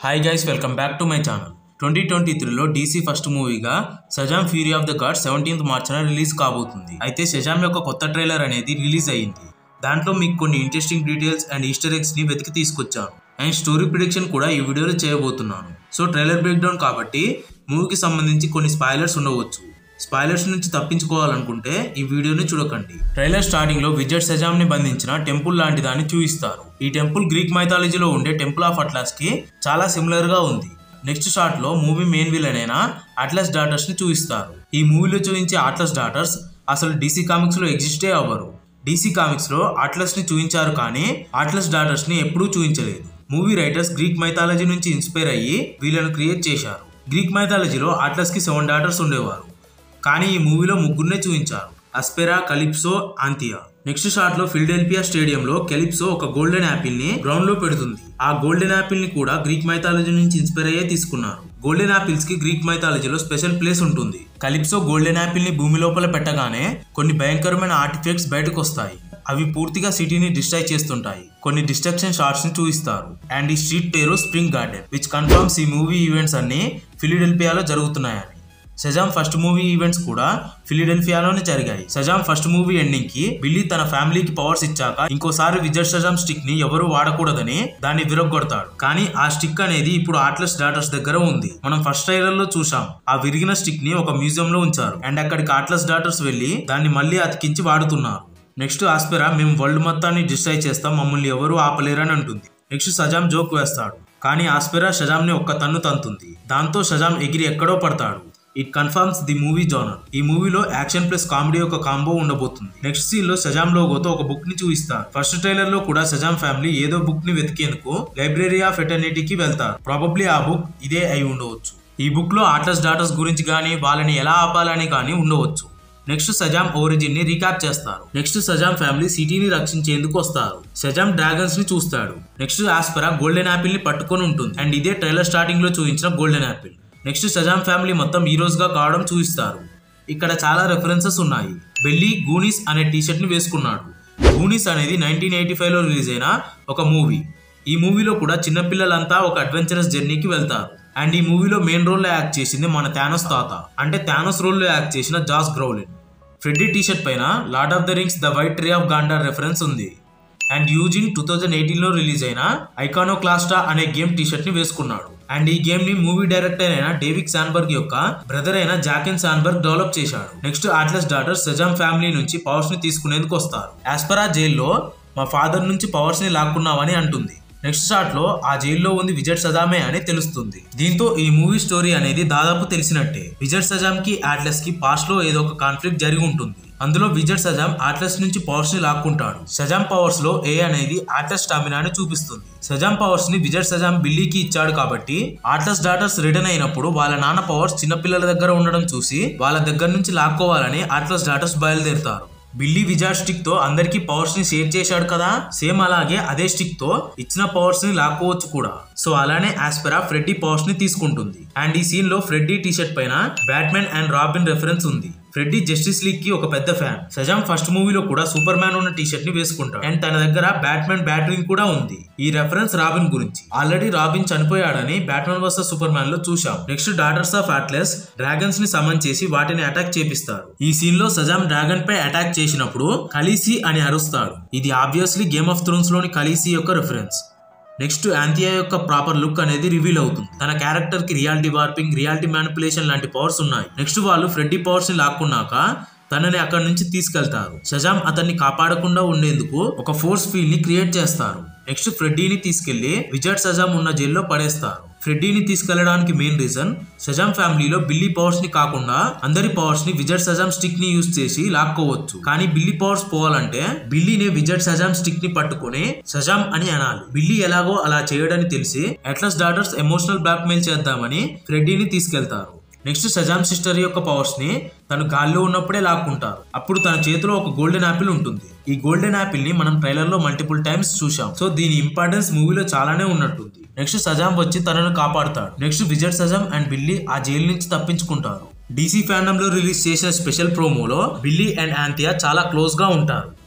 hi guys welcome back to my channel twenty twenty త్రీలో DC first మూవీగా Shazam fury of the god seventeenth మార్చిన release కాబోతుంది అయితే సజామ్ యొక్క కొత్త ట్రైలర్ అనేది రిలీజ్ అయ్యింది దాంట్లో మీకు కొన్ని interesting details and easter eggs ని వెతికి తీసుకొచ్చాను అండ్ స్టోరీ ప్రిడిక్షన్ కూడా ఈ వీడియోలో చేయబోతున్నాను సో ట్రైలర్ బ్రేక్ డౌన్ కాబట్టి మూవీకి సంబంధించి కొన్ని స్పాయిలర్స్ ఉండవచ్చు స్పాయిలర్స్ నుంచి తప్పించుకోవాలనుకుంటే ఈ వీడియోని చూడకండి ట్రైలర్ స్టార్టింగ్ లో విజయ్ సజామ్ ని బంధించిన టెంపుల్ లాంటి దాన్ని చూపిస్తారు ఈ టెంపుల్ గ్రీక్ మైథాలజీలో ఉండే టెంపుల్ ఆఫ్ అట్లాస్ కి చాలా సిమిలర్ గా ఉంది నెక్స్ట్ షాట్ లో మూవీ మెయిన్ విలన్ అయిన అట్లస్ డాటర్స్ ని చూపిస్తారు ఈ మూవీలో చూపించే అట్లస్ డాటర్స్ అసలు డీసీ కామిక్స్ లో ఎగ్జిస్టే అవ్వరు డీసీ కామిక్స్ లో అట్లస్ ని చూపించారు కానీ అట్లస్ డాటర్స్ ని ఎప్పుడూ చూపించలేదు మూవీ రైటర్స్ గ్రీక్ మైథాలజీ నుంచి ఇన్స్పైర్ అయ్యి వీళ్ళను క్రియేట్ చేశారు గ్రీక్ మైథాలజీలో అట్లస్ కి సెవెన్ డాటర్స్ ఉండేవారు కానీ ఈ మూవీలో ముగ్గురునే చూపించారు అస్పెరా కలిప్సో ఆంతియా నెక్స్ట్ షాట్ లో ఫిల్డెల్ఫియా స్టేడియం లో కెలిప్సో ఒక గోల్డెన్ యాపిల్ ని గ్రౌండ్ లో పెడుతుంది ఆ గోల్డెన్ యాపిల్ ని కూడా గ్రీక్ మైథాలజీ నుంచి ఇన్స్పైర్ అయ్యే తీసుకున్నారు గోల్డెన్ యాపిల్స్ కి గ్రీక్ మైథాలజీలో స్పెషల్ ప్లేస్ ఉంటుంది కలిప్సో గోల్డెన్ యాపిల్ ని భూమి లోపల పెట్టగానే కొన్ని భయంకరమైన ఆర్టిఫెక్ట్స్ బయటకు వస్తాయి అవి పూర్తిగా సిటీని డిస్ట్రాయ్ చేస్తుంటాయి కొన్ని డిస్ట్రక్షన్ షాట్స్ ని చూపిస్తారు అండ్ ఈ స్ట్రీట్ పేరు స్ప్రింగ్ గార్డెన్ విచ్ కన్ఫర్మ్స్ ఈ మూవీ ఈవెంట్స్ అన్ని ఫిలిడెల్ఫియాలో జరుగుతున్నాయని సజామ్ ఫస్ట్ మూవీ ఈవెంట్స్ కూడా ఫిలిడెల్ఫియాలోనే జరిగాయి సజామ్ ఫస్ట్ మూవీ ఎండింగ్ కి బిల్లీ తన ఫ్యామిలీకి పవర్స్ ఇచ్చాక ఇంకోసారి విజయ్ సజామ్ స్టిక్ ని ఎవరు వాడకూడదని దాన్ని విరగొడతాడు కానీ ఆ స్టిక్ అనేది ఇప్పుడు ఆట్లస్ డాటర్స్ దగ్గర ఉంది మనం ఫస్ట్ ట్రైలర్ లో చూసాం ఆ విరిగిన స్టిక్ ని ఒక మ్యూజియం లో ఉంచారు అండ్ అక్కడికి ఆట్లస్ డాటర్స్ వెళ్లి దాన్ని మళ్ళీ అతికించి వాడుతున్నారు నెక్స్ట్ ఆస్పెరా మేము వరల్డ్ మొత్తాన్ని డిస్ట్రాయ్ చేస్తాం మమ్మల్ని ఎవరు ఆపలేరని అంటుంది నెక్స్ట్ సజామ్ జోక్ వేస్తాడు కానీ ఆస్పెరా షజామ్ ని ఒక్క తన్ను తంతుంది దాంతో షజామ్ ఎగిరి ఎక్కడో పడతాడు it confirms the movie genre ఈ మూవీలో యాక్షన్ ప్లస్ కామెడీ ఒక కాంబో ఉండబోతుంది నెక్స్ట్ సీన్ లో సజామ్ లోగోతో ఒక బుక్ ని చూపిస్తారు ఫస్ట్ ట్రైలర్ లో కూడా సజామ్ ఫ్యామిలీ ఏదో బుక్ ని వెతికేందుకు లైబ్రరీ ఆఫ్ ఎటర్నిటీకి వెళ్తారు ప్రాబబ్లీ ఆ బుక్ ఇదే అయి ఉండవచ్చు ఈ బుక్ లో ఆట్లస్ డాటర్స్ గురించి గానీ వాళ్ళని ఎలా ఆపాలని కానీ ఉండవచ్చు నెక్స్ట్ సజామ్ ఒరిజిన్ ని రీకాప్ చేస్తారు నెక్స్ట్ సజామ్ ఫ్యామిలీ సిటీని రక్షించేందుకు వస్తారు సజామ్ డ్రాగన్స్ ని చూస్తాడు నెక్స్ట్ ఆస్పరా గోల్డెన్ యాపిల్ ని పట్టుకొని ఉంటుంది అండ్ ఇదే ట్రైలర్ స్టార్టింగ్ లో చూపించిన golden apple next Shazam family మొత్తం హీరోస్ గా కావడం చూపిస్తారు ఇక్కడ చాలా రెఫరెన్సెస్ ఉన్నాయి బెల్లీ గూనీస్ అనే టీషర్ట్ ని వేసుకున్నాడు గూనీస్ అనేది నైన్టీన్ ఎయిటీ ఫైవ్ లో రిలీజ్ అయిన ఒక మూవీ ఈ మూవీలో కూడా చిన్నపిల్లలంతా ఒక అడ్వెంచరస్ జర్నీకి వెళ్తారు అండ్ ఈ మూవీలో మెయిన్ రోల్ లో యాక్ట్ చేసింది మన థానోస్ తాత అంటే థానోస్ రోల్ లో యాక్ట్ చేసిన జాస్ గ్రౌలిన్ ఫ్రెడ్డీ టీషర్ట్ పైన Lord of the Rings the white tree of Gondor reference ఉంది అండ్ యూజిన్ టూ థౌజండ్ ఎయిటీన్ లో రిలీజ్ అయిన ఐకానో క్లాస్టా అనే గేమ్ టీషర్ట్ ని వేసుకున్నాడు అండ్ ఈ గేమ్ ని మూవీ డైరెక్టర్ అయిన డేవిడ్ శాన్బర్గ్ యొక్క బ్రదర్ అయిన జాకెన్ శాన్బర్గ్ డెవలప్ చేశాడు next Atlas daughter Shazam family నుంచి పవర్స్ ని తీసుకునేందుకు వస్తారు యాస్పరా జైల్లో మా ఫాదర్ నుంచి పవర్స్ ని లాక్కున్నామని అంటుంది నెక్స్ట్ షాట్ లో ఆ జైల్లో ఉంది విజయ్ సజామే అని తెలుస్తుంది దీంతో ఈ మూవీ స్టోరీ అనేది దాదాపు తెలిసినట్టే విజయ్ సజామ్ కి ఆట్లస్ కి పాస్ట్ లో ఏదో ఒక కాన్ఫ్లిక్ట్ జరిగి ఉంటుంది అందులో విజయ్ సజామ్ ఆట్లస్ నుంచి పవర్స్ ని లాక్కుంటాడు సజామ్ పవర్స్ లో ఏ అనేది ఆట్లస్ స్టామినాని చూపిస్తుంది సజామ్ పవర్స్ ని విజయ్ సజామ్ బిల్లీకి ఇచ్చాడు కాబట్టి ఆట్లస్ డాటర్స్ రిటర్న్ అయినప్పుడు వాళ్ళ నాన్న పవర్స్ చిన్నపిల్లల దగ్గర ఉండడం చూసి వాళ్ళ దగ్గర నుంచి లాక్కోవాలని ఆట్లస్ డాటర్స్ బయలుదేరుతారు బిల్లీ విజార్ స్టిక్ తో అందరికి పవర్స్ ని షేర్ చేశాడు కదా సేమ్ అలాగే అదే స్టిక్ తో ఇచ్చిన పవర్స్ ని లాక్కోవచ్చు కూడా సో అలానే ఆస్పెరా ఫ్రెడ్డీ పవర్స్ ని తీసుకుంటుంది అండ్ ఈ సీన్ లో ఫ్రెడ్డీ టీషర్ట్ పైన బ్యాట్మెన్ అండ్ రాబిన్ రెఫరెన్స్ ఉంది ఫ్రెడ్డీ జస్టిస్ లీగ్ కి ఒక పెద్ద ఫ్యాన్ సజామ్ ఫస్ట్ మూవీలో కూడా సూపర్ మ్యాన్ ఉన్న టీషర్ట్ ని వేసుకుంటాడు అండ్ తన దగ్గర బ్యాట్మెన్ బ్యాటరీ కూడా ఉంది ఈ రెఫరెన్స్ రాబిన్ గురించి ఆల్రెడీ రాబిన్ చనిపోయాడని బ్యాట్మెన్ వర్సెస్ సూపర్ మ్యాన్ లో చూశాం next daughters of Atlas dragons ని సమన్ చేసి వాటిని అటాక్ చేపిస్తారు ఈ సీన్ లో సజామ్ డ్రాగన్ పై అటాక్ చేసినప్పుడు ఖలీసీ అని అరుస్తాడు ఇది ఆబ్వియస్లీ గేమ్ ఆఫ్ థ్రోన్స్ లోని ఖలీసీ యొక్క రెఫరెన్స్ నెక్స్ట్ యాంతియా యొక్క ప్రాపర్ లుక్ అనేది రివీల్ అవుతుంది తన క్యారెక్టర్ కి రియాలిటీ వార్పింగ్ రియాలిటీ మ్యానిపులేషన్ లాంటి పవర్స్ ఉన్నాయి నెక్స్ట్ వాళ్ళు ఫ్రెడ్డీ పవర్స్ ని లాక్కున్నాక తనని అక్కడి నుంచి తీసుకెళ్తారు షజామ్ అతన్ని కాపాడకుండా ఉండేందుకు ఒక ఫోర్స్ ఫీల్డ్ ని క్రియేట్ చేస్తారు నెక్స్ట్ ఫ్రెడ్డీని తీసుకెళ్లి విజయ్ సజామ్ ఉన్న జైల్లో పడేస్తారు ఫ్రెడ్డీని తీసుకెళ్లడానికి మెయిన్ రీజన్ సజామ్ ఫ్యామిలీలో బిల్లీ పవర్స్ ని కాకుండా అందరి పవర్స్ ని విజయ్ సజామ్ స్టిక్ ని యూజ్ చేసి లాక్కోవచ్చు కానీ బిల్లీ పవర్స్ పోవాలంటే బిల్లీని విజయ్ సజామ్ స్టిక్ ని పట్టుకొని సజామ్ అని అనాలి బిల్లీ ఎలాగో అలా చేయడని తెలిసి Atlas daughters emotional blackmail చేద్దామని ఫ్రెడ్డీని తీసుకెళ్తారు నెక్స్ట్ సజామ్ సిస్టర్ యొక్క పవర్స్ ని తను గాల్లో ఉన్నప్పుడే లాక్కుంటారు అప్పుడు తన చేతిలో ఒక గోల్డెన్ యాపిల్ ఉంటుంది ఈ గోల్డెన్ యాపిల్ ని మనం ట్రైలర్ లో మల్టిపుల్ టైమ్స్ చూసాం సో దీని ఇంపార్టెన్స్ మూవీలో చాలానే ఉన్నట్టుంది నెక్స్ట్ సజామ్ వచ్చి తనను కాపాడుతాడు నెక్స్ట్ విజయ్ సజామ్ అండ్ బిల్లీ ఆ జైలు నుంచి తప్పించుకుంటారు డీసీ ఫ్యాండమ్ లో రిలీజ్ చేసిన స్పెషల్ ప్రోమోలో బిల్లీ అండ్ యాంతియా చాలా క్లోజ్ గా ఉంటారు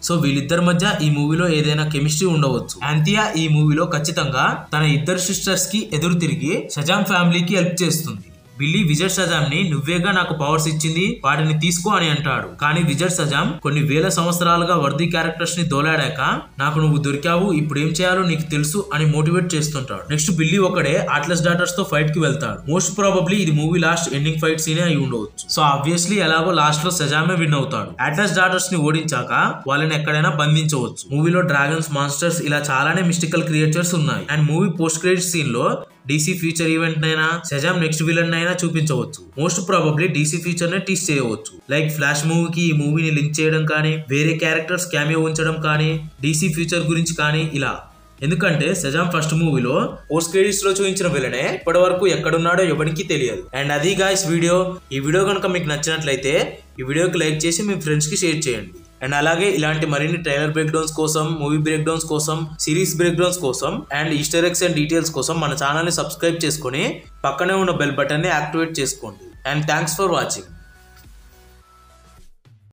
సో వీళ్ళిద్దరి మధ్య ఈ మూవీలో ఏదైనా కెమిస్ట్రీ ఉండవచ్చు యాంతియా ఈ మూవీలో ఖచ్చితంగా తన ఇద్దరు సిస్టర్స్ కి ఎదురు తిరిగి షజాం ఫ్యామిలీకి హెల్ప్ చేస్తుంది బిల్లీ విజయ్ సజాం ని నువ్వేగా నాకు పవర్స్ ఇచ్చింది వాటిని తీసుకో అని అంటాడు కానీ విజయ్ సజాం కొన్ని వేల సంవత్సరాలుగా వర్ది క్యారెక్టర్స్ ని దోలాడాక నాకు నువ్వు దొరికావు ఇప్పుడు ఏం చేయాలో నీకు తెలుసు అని మోటివేట్ చేస్తుంటాడు నెక్స్ట్ బిల్లీ ఒకడే ఆట్లస్ డాటర్స్ తో ఫైట్ కి వెళ్తాడు మోస్ట్ ప్రాబబ్లీ ఇది మూవీ లాస్ట్ ఎండింగ్ ఫైట్ సీనే అయి ఉండవచ్చు సో ఆబ్వియస్లీ ఎలాగో లాస్ట్ లో సజామే విన్ అవుతాడు అట్లస్ డాటర్స్ ని ఓడించాక వాళ్ళని ఎక్కడైనా బంధించవచ్చు మూవీలో డ్రాగన్స్ మాన్స్టర్స్ ఇలా చాలానే మిస్టికల్ క్రియేచర్స్ ఉన్నాయి and movie post credit scene లో డీసీ ఫ్యూచర్ ఈవెంట్ నైనా సెజామ్ నెక్స్ట్ విలన్ అయినా చూపించవచ్చు మోస్ట్ ప్రాబబ్లీ డీసీ ఫ్యూచర్ నే టీస్ చేయవచ్చు లైక్ ఫ్లాష్ మూవీకి ఈ మూవీని లింక్ చేయడం కానీ వేరే క్యారెక్టర్స్ క్యామియో ఉంచడం కానీ డీసీ ఫ్యూచర్ గురించి కానీ ఇలా ఎందుకంటే సజాం ఫస్ట్ మూవీలో పోస్ట్ క్రెడిట్స్ లో చూపించిన విలనే ఇప్పటి వరకు ఎక్కడున్నాడో ఎవరికి తెలియదు అండ్ అది గాయస్ వీడియో ఈ వీడియో కనుక మీకు నచ్చినట్లయితే ఈ వీడియోకి లైక్ చేసి మీ ఫ్రెండ్స్ కి షేర్ చేయండి అండ్ అలాగే ఇలాంటి మరిన్ని ట్రైలర్ బ్రేక్ డౌన్స్ కోసం మూవీ బ్రేక్ డౌన్స్ కోసం సిరీస్ బ్రేక్ డౌన్స్ కోసం and easter eggs and details కోసం మన ఛానల్ ని సబ్స్క్రైబ్ చేసుకొని పక్కనే ఉన్న బెల్ బటన్ ని యాక్టివేట్ చేసుకోండి అండ్ థ్యాంక్స్ ఫర్ వాచింగ్